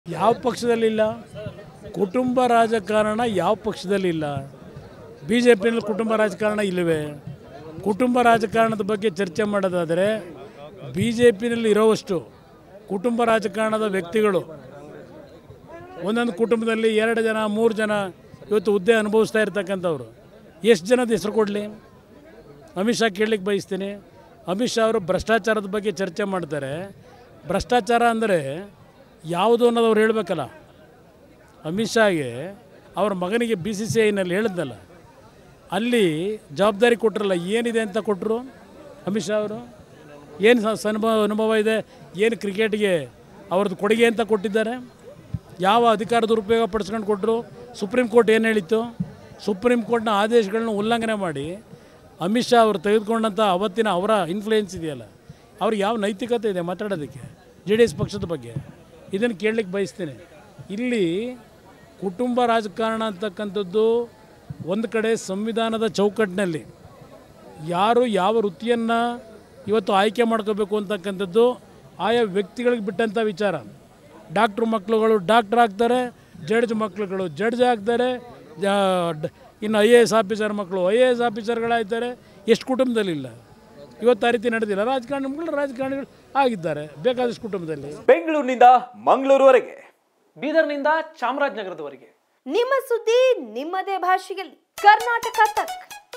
ಯಾವ ಪಕ್ಷದಲ್ಲಿಲ್ಲ ಕುಟುಂಬ ರಾಜಕಾರಣ ಯಾವ ಪಕ್ಷದಲ್ಲಿಲ್ಲ ಬಿ ಜೆ ಪಿಯಲ್ಲಿ ಕುಟುಂಬ ರಾಜಕಾರಣ ಇಲ್ಲವೇ ಕುಟುಂಬ ರಾಜಕಾರಣದ ಬಗ್ಗೆ ಚರ್ಚೆ ಮಾಡೋದಾದರೆ ಬಿ ಜೆ ಪಿನಲ್ಲಿ ಇರೋವಷ್ಟು ಕುಟುಂಬ ರಾಜಕಾರಣದ ವ್ಯಕ್ತಿಗಳು ಒಂದೊಂದು ಕುಟುಂಬದಲ್ಲಿ ಎರಡು ಜನ ಮೂರು ಜನ ಇವತ್ತು ಹುದ್ದೆ ಅನುಭವಿಸ್ತಾ ಇರ್ತಕ್ಕಂಥವ್ರು ಎಷ್ಟು ಜನದ ಹೆಸರು ಕೊಡಲಿ ಅಮಿತ್ ಶಾ ಕೇಳಲಿಕ್ಕೆ ಬಯಸ್ತೀನಿ ಅಮಿತ್ ಶಾ ಅವರು ಭ್ರಷ್ಟಾಚಾರದ ಬಗ್ಗೆ ಚರ್ಚೆ ಮಾಡ್ತಾರೆ ಭ್ರಷ್ಟಾಚಾರ ಅಂದರೆ ಯಾವುದು ಅನ್ನೋದು ಅವ್ರು ಹೇಳಬೇಕಲ್ಲ ಅಮಿತ್ ಶಾಗೆ ಅವ್ರ ಮಗನಿಗೆ ಬಿ ಸಿ ಸಿ ಐನಲ್ಲಿ ಹೇಳಿದ್ನಲ್ಲ ಅಲ್ಲಿ ಜವಾಬ್ದಾರಿ ಕೊಟ್ಟರಲ್ಲ ಏನಿದೆ ಅಂತ ಕೊಟ್ಟರು ಅಮಿತ್ ಶಾ ಅವರು ಏನು ಸ ಅನುಭವ ಅನುಭವ ಇದೆ ಏನು ಕ್ರಿಕೆಟ್ಗೆ ಅವ್ರದ್ದು ಕೊಡುಗೆ ಅಂತ ಕೊಟ್ಟಿದ್ದಾರೆ ಯಾವ ಅಧಿಕಾರ ದುರುಪಯೋಗ ಪಡಿಸ್ಕೊಂಡು ಕೊಟ್ಟರು ಸುಪ್ರೀಂ ಕೋರ್ಟ್ ಏನು ಹೇಳಿತ್ತು ಸುಪ್ರೀಂ ಕೋರ್ಟ್ನ ಆದೇಶಗಳನ್ನ ಉಲ್ಲಂಘನೆ ಮಾಡಿ ಅಮಿತ್ ಶಾ ಅವರು ತೆಗೆದುಕೊಂಡಂಥ ಅವತ್ತಿನ ಅವರ ಇನ್ಫ್ಲೂಯೆನ್ಸ್ ಇದೆಯಲ್ಲ ಅವ್ರಿಗೆ ಯಾವ ನೈತಿಕತೆ ಇದೆ ಮಾತಾಡೋದಕ್ಕೆ ಜೆ ಡಿ ಎಸ್ ಪಕ್ಷದ ಬಗ್ಗೆ ಇದನ್ನು ಕೇಳಲಿಕ್ಕೆ ಬಯಸ್ತೀನಿ ಇಲ್ಲಿ ಕುಟುಂಬ ರಾಜಕಾರಣ ಅಂತಕ್ಕಂಥದ್ದು ಒಂದು ಕಡೆ ಸಂವಿಧಾನದ ಚೌಕಟ್ಟಿನಲ್ಲಿ ಯಾರು ಯಾವ ವೃತ್ತಿಯನ್ನು ಇವತ್ತು ಆಯ್ಕೆ ಮಾಡ್ಕೋಬೇಕು ಅಂತಕ್ಕಂಥದ್ದು ಆಯಾ ವ್ಯಕ್ತಿಗಳಿಗೆ ಬಿಟ್ಟಂಥ ವಿಚಾರ ಡಾಕ್ಟ್ರು ಮಕ್ಕಳುಗಳು ಡಾಕ್ಟ್ರ್ ಆಗ್ತಾರೆ ಜಡ್ಜ್ ಮಕ್ಕಳುಗಳು ಜಡ್ಜ್ ಆಗ್ತಾರೆ ಜಾ- ಡ- ಇನ್ನು ಐ ಎ ಎಸ್ ಆಫೀಸರ್ ಮಕ್ಕಳು ಐ ಎ ಎಸ್ ಆಫೀಸರ್ಗಳಾಗ್ತಾರೆ ಎಷ್ಟು ಕುಟುಂಬದಲ್ಲಿಲ್ಲ ಇವತ್ತು ಆ ರೀತಿ ನಡೆದಿಲ್ಲ ರಾಜಕಾರಣಿಗಳು ರಾಜಕಾರಣಿಗಳು ಆಗಿದ್ದಾರೆ ಬೇಕಾದಷ್ಟು ಕುಟುಂಬದಲ್ಲಿ ಬೆಂಗಳೂರಿನಿಂದ ಮಂಗಳೂರುವರೆಗೆ ಬೀದರ್ನಿಂದ ಚಾಮರಾಜನಗರದವರೆಗೆ ನಿಮ್ಮ ಸುದ್ದಿ ನಿಮ್ಮದೇ ಭಾಷೆಯಲ್ಲಿ ಕರ್ನಾಟಕ ತಕ್